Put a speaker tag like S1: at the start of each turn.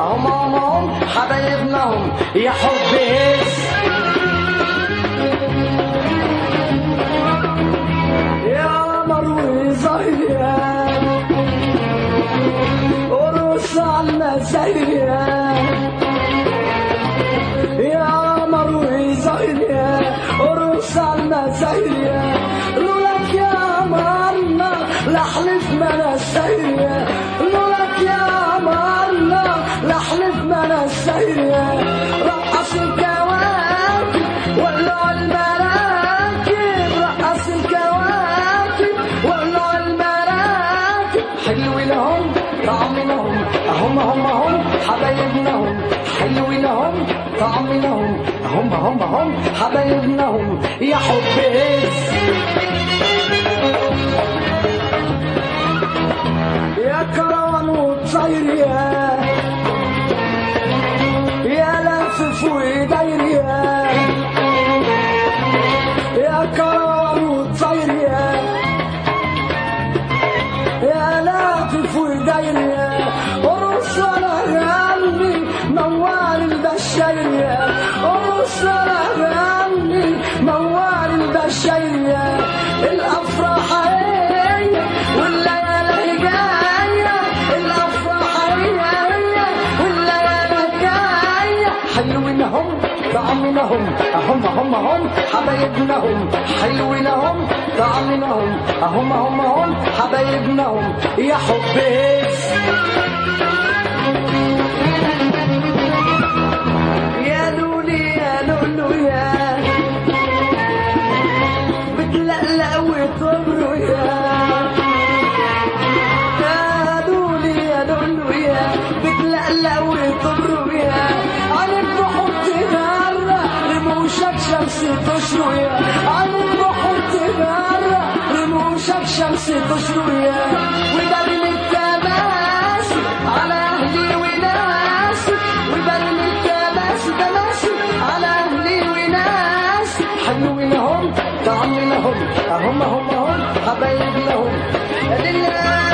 S1: هم هم هم حبايبنا هم يا حب هز يا مروي زهيان ورص عنا زهيان يا مروي زهيان ورص عنا زهيان لولاك يا مرنا لحلف ما انا سهيان لولاك يا مرنا لحلف ما انا سهيان رقص الكواكب ولع المراكب رقص الكواكب ولع المراكب حلو لهم طعم لهم هم هم هم حبايبنا هم حلو لهم طعم لهم هم هم هم حبايبنا هم يا حب هز يا كروان وطير يا يا لافف وداير يا يا كروان وطير يا يا لافف وداير يا ورص انا غني موال البشاير يا ورص انا غني موال البشاير يا الافراح هي والليالي جايه الافراح هي هي والليالي جايه حلوين هم طعمنا هم هم هم هم حبايبنا هم حلوين هم طعمنا هم هم هم هم حبايبنا هم يا حب هز يا لولي يا لولو يا بتلقلق وتمرو يا يا لولي يا لولو يا بتلقلق وتمرو يا عليك بحط غرة رموشك شمس تشرو يا عليك بحط غرة رموشك شمس تشرو يا وبرمي التماسي على اهلي وناسي وبرمي التماسي تماسي على اهلي وناسي حلوين هم طعمنا هم هم هم هم حبايبنا هم يا دنيا